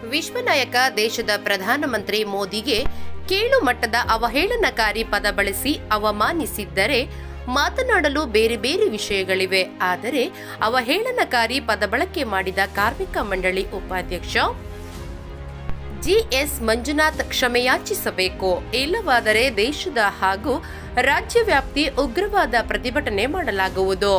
ವಿಶ್ವನಾಯಕ ದೇಶದ ಪ್ರಧಾನಮಂತ್ರಿ ಮೋದಿಗೆ ಕೀಳು ಮಟ್ಟದ ಅವಹೇಳನಕಾರಿ ಪದ ಬಳಸಿ ಅವಮಾನಿಸಿದ್ದರೆ ಮಾತನಾಡಲು ಬೇರೆ ಬೇರೆ ವಿಷಯಗಳಿವೆ ಆದರೆ ಅವಹೇಳನಕಾರಿ ಪದ ಬಳಕೆ ಮಾಡಿದ ಕಾರ್ಮಿಕ ಮಂಡಳಿ ಉಪಾಧ್ಯಕ್ಷ ಜಿಎಸ್ ಮಂಜುನಾಥ್ ಕ್ಷಮೆಯಾಚಿಸಬೇಕು ಇಲ್ಲವಾದರೆ ದೇಶದ ಹಾಗೂ ರಾಜ್ಯವ್ಯಾಪ್ತಿ ಉಗ್ರವಾದ ಪ್ರತಿಭಟನೆ ಮಾಡಲಾಗುವುದು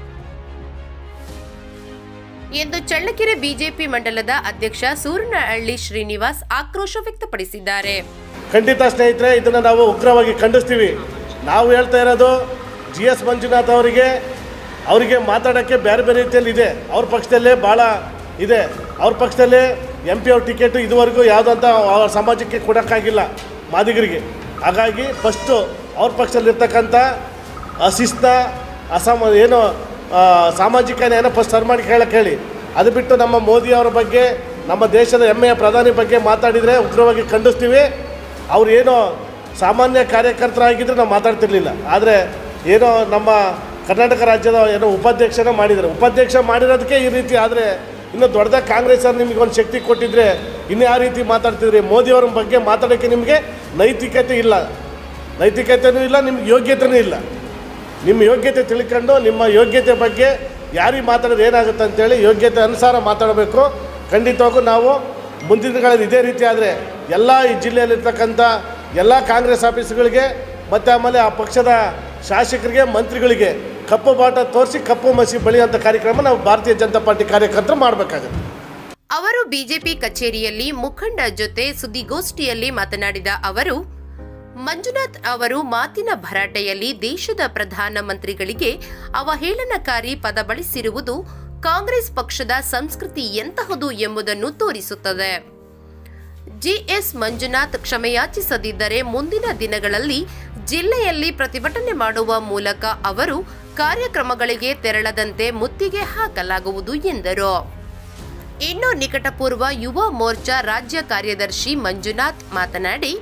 ಎಂದು ಚಳ್ಳಕೆರೆ ಬಿಜೆಪಿ ಮಂಡಲದ ಅಧ್ಯಕ್ಷ ಸೂರನಹಳ್ಳಿ ಶ್ರೀನಿವಾಸ್ ಆಕ್ರೋಶ ವ್ಯಕ್ತಪಡಿಸಿದ್ದಾರೆ ಖಂಡಿತ ಸ್ನೇಹಿತರೆ ಇದನ್ನು ನಾವು ಉಗ್ರವಾಗಿ ಖಂಡಿಸ್ತೀವಿ ನಾವು ಹೇಳ್ತಾ ಇರೋದು ಜಿ ಎಸ್ ಮಂಜುನಾಥ್ ಅವರಿಗೆ ಅವರಿಗೆ ಮಾತಾಡೋಕ್ಕೆ ಬೇರೆ ಬೇರೆ ರೀತಿಯಲ್ಲಿ ಇದೆ ಅವ್ರ ಪಕ್ಷದಲ್ಲೇ ಭಾಳ ಇದೆ ಅವ್ರ ಪಕ್ಷದಲ್ಲೇ ಎಂ ಪಿ ಅವ್ರ ಟಿಕೆಟು ಇದುವರೆಗೂ ಯಾವುದಂತ ಅವ್ರ ಸಮಾಜಕ್ಕೆ ಕೊಡೋಕ್ಕಾಗಿಲ್ಲ ಮಾದಿಗರಿಗೆ ಹಾಗಾಗಿ ಫಸ್ಟು ಅವ್ರ ಪಕ್ಷದಲ್ಲಿರ್ತಕ್ಕಂಥ ಅಶಿಸ್ತ ಅಸಮ ಏನು ಆ, ಸಾಮಾಜಿಕ ನ್ಯಾಯನ ಫಸ್ಟ್ ಸರ್ ಮಾಡಿ ಕೇಳಕ್ಕೆ ಹೇಳಿ ಅದು ಬಿಟ್ಟು ನಮ್ಮ ಮೋದಿ ಅವರ ಬಗ್ಗೆ ನಮ್ಮ ದೇಶದ ಹೆಮ್ಮೆಯ ಪ್ರಧಾನಿ ಬಗ್ಗೆ ಮಾತಾಡಿದರೆ ಉಗ್ರವಾಗಿ ಖಂಡಿಸ್ತೀವಿ ಅವ್ರು ಏನೋ ಸಾಮಾನ್ಯ ಕಾರ್ಯಕರ್ತರಾಗಿದ್ದರೆ ನಾವು ಮಾತಾಡ್ತಿರ್ಲಿಲ್ಲ ಆದರೆ ಏನೋ ನಮ್ಮ ಕರ್ನಾಟಕ ರಾಜ್ಯದ ಏನೋ ಉಪಾಧ್ಯಕ್ಷನ ಮಾಡಿದ್ದಾರೆ ಉಪಾಧ್ಯಕ್ಷ ಮಾಡಿರೋದಕ್ಕೆ ಈ ರೀತಿ ಆದರೆ ಇನ್ನು ದೊಡ್ಡದಾಗಿ ಕಾಂಗ್ರೆಸ್ ಅವ್ರು ನಿಮಗೆ ಒಂದು ಶಕ್ತಿ ಕೊಟ್ಟಿದ್ರೆ ಇನ್ನು ಯಾವ ರೀತಿ ಮಾತಾಡ್ತಿದ್ರಿ ಮೋದಿಯವ್ರ ಬಗ್ಗೆ ಮಾತಾಡೋಕ್ಕೆ ನಿಮಗೆ ನೈತಿಕತೆ ಇಲ್ಲ ನೈತಿಕತೆಯೂ ಇಲ್ಲ ನಿಮ್ಗೆ ಯೋಗ್ಯತೆಯೂ ಇಲ್ಲ ನಿಮ್ಮ ಯೋಗ್ಯತೆ ತಿಳ್ಕೊಂಡು ನಿಮ್ಮ ಯೋಗ್ಯತೆ ಬಗ್ಗೆ ಯಾರಿಗೆ ಮಾತಾಡೋದು ಏನಾಗುತ್ತೆ ಅಂತೇಳಿ ಯೋಗ್ಯತೆ ಅನುಸಾರ ಮಾತಾಡಬೇಕು ಖಂಡಿತವಾಗೂ ನಾವು ಮುಂದಿನ ದಿನಗಳಲ್ಲಿ ಇದೇ ರೀತಿ ಆದರೆ ಎಲ್ಲ ಈ ಜಿಲ್ಲೆಯಲ್ಲಿರ್ತಕ್ಕಂಥ ಎಲ್ಲ ಕಾಂಗ್ರೆಸ್ ಆಫೀಸ್ಗಳಿಗೆ ಮತ್ತು ಆಮೇಲೆ ಆ ಪಕ್ಷದ ಶಾಸಕರಿಗೆ ಮಂತ್ರಿಗಳಿಗೆ ಕಪ್ಪು ಬಾಟ ತೋರಿಸಿ ಕಪ್ಪು ಮಸಿ ಬಳಿಯುವಂಥ ಕಾರ್ಯಕ್ರಮ ನಾವು ಭಾರತೀಯ ಜನತಾ ಪಾರ್ಟಿ ಕಾರ್ಯಕರ್ತರು ಮಾಡಬೇಕಾಗುತ್ತೆ ಅವರು ಬಿಜೆಪಿ ಕಚೇರಿಯಲ್ಲಿ ಮುಖಂಡ ಜೊತೆ ಸುದ್ದಿಗೋಷ್ಠಿಯಲ್ಲಿ ಮಾತನಾಡಿದ ಅವರು ಮಂಜುನಾಥ್ ಅವರು ಮಾತಿನ ಭರಾಟೆಯಲ್ಲಿ ದೇಶದ ಪ್ರಧಾನಮಂತ್ರಿಗಳಿಗೆ ಅವಹೇಳನಕಾರಿ ಪದ ಬಳಸಿರುವುದು ಕಾಂಗ್ರೆಸ್ ಪಕ್ಷದ ಸಂಸ್ಕೃತಿ ಎಂತಹದು ಎಂಬುದನ್ನು ತೋರಿಸುತ್ತದೆ ಜಿಎಸ್ ಮಂಜುನಾಥ್ ಕ್ಷಮೆಯಾಚಿಸದಿದ್ದರೆ ಮುಂದಿನ ದಿನಗಳಲ್ಲಿ ಜಿಲ್ಲೆಯಲ್ಲಿ ಪ್ರತಿಭಟನೆ ಮಾಡುವ ಮೂಲಕ ಅವರು ಕಾರ್ಯಕ್ರಮಗಳಿಗೆ ತೆರಳದಂತೆ ಮುತ್ತಿಗೆ ಹಾಕಲಾಗುವುದು ಎಂದರು ಇನ್ನು ನಿಕಟಪೂರ್ವ ಯುವ ಮೋರ್ಚಾ ರಾಜ್ಯ ಕಾರ್ಯದರ್ಶಿ ಮಂಜುನಾಥ್ ಮಾತನಾಡಿ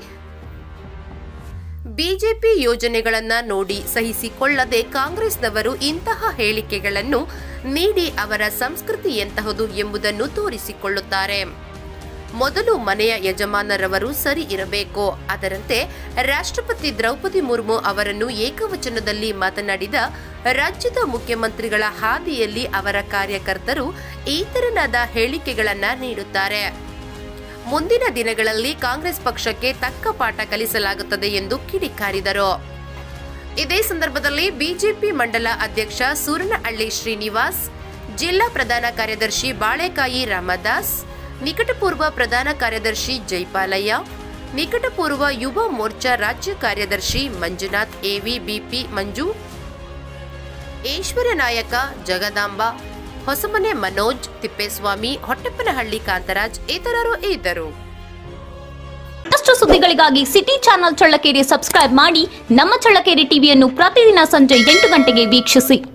ಬಿಜೆಪಿ ಯೋಜನೆಗಳನ್ನ ನೋಡಿ ಸಹಿಸಿಕೊಳ್ಳದೆ ಕಾಂಗ್ರೆಸ್ನವರು ಇಂತಹ ಹೇಳಿಕೆಗಳನ್ನು ನೀಡಿ ಅವರ ಸಂಸ್ಕೃತಿ ಎಂತಹದು ಎಂಬುದನ್ನು ತೋರಿಸಿಕೊಳ್ಳುತ್ತಾರೆ ಮೊದಲು ಮನೆಯ ಯಜಮಾನರವರು ಸರಿ ಇರಬೇಕು ಅದರಂತೆ ರಾಷ್ಟ್ರಪತಿ ದ್ರೌಪದಿ ಮುರ್ಮು ಅವರನ್ನು ಏಕವಚನದಲ್ಲಿ ಮಾತನಾಡಿದ ರಾಜ್ಯದ ಮುಖ್ಯಮಂತ್ರಿಗಳ ಹಾದಿಯಲ್ಲಿ ಅವರ ಕಾರ್ಯಕರ್ತರು ಈ ತೆರನಾದ ಹೇಳಿಕೆಗಳನ್ನ ನೀಡುತ್ತಾರೆ ಮುಂದಿನ ದಿನಗಳಲ್ಲಿ ಕಾಂಗ್ರೆಸ್ ಪಕ್ಷಕ್ಕೆ ತಕ್ಕ ಪಾಠ ಕಲಿಸಲಾಗುತ್ತದೆ ಎಂದು ಕಿಡಿಕಾರಿದರು ಇದೇ ಸಂದರ್ಭದಲ್ಲಿ ಬಿಜೆಪಿ ಮಂಡಲ ಅಧ್ಯಕ್ಷ ಸೂರನಹಳ್ಳಿ ಶ್ರೀನಿವಾಸ್ ಜಿಲ್ಲಾ ಪ್ರಧಾನ ಕಾರ್ಯದರ್ಶಿ ಬಾಳೆಕಾಯಿ ರಾಮದಾಸ್ ನಿಕಟಪೂರ್ವ ಪ್ರಧಾನ ಕಾರ್ಯದರ್ಶಿ ಜೈಪಾಲಯ್ಯ ನಿಕಟಪೂರ್ವ ಯುವ ಮೋರ್ಚಾ ರಾಜ್ಯ ಕಾರ್ಯದರ್ಶಿ ಮಂಜುನಾಥ್ ಎವಿ ಬಿಪಿ ಮಂಜು ಈಶ್ವರ ನಾಯಕ ಜಗದಾಂಬ ಹೊಸಮನೆ ಮನೋಜ್ ತಿಪ್ಪೇಸ್ವಾಮಿ ಹೊಟ್ಟಪ್ಪನಹಳ್ಳಿ ಕಾಂತರಾಜ್ ಇತರರು ಇದ್ದರು ಮತ್ತಷ್ಟು ಸುದ್ದಿಗಳಿಗಾಗಿ ಸಿಟಿ ಚಾನೆಲ್ ಚಳ್ಳಕೆರೆ ಸಬ್ಸ್ಕ್ರೈಬ್ ಮಾಡಿ ನಮ್ಮ ಚಳ್ಳಕೆರೆ ಟಿವಿಯನ್ನು ಪ್ರತಿದಿನ ಸಂಜೆ ಎಂಟು ಗಂಟೆಗೆ ವೀಕ್ಷಿಸಿ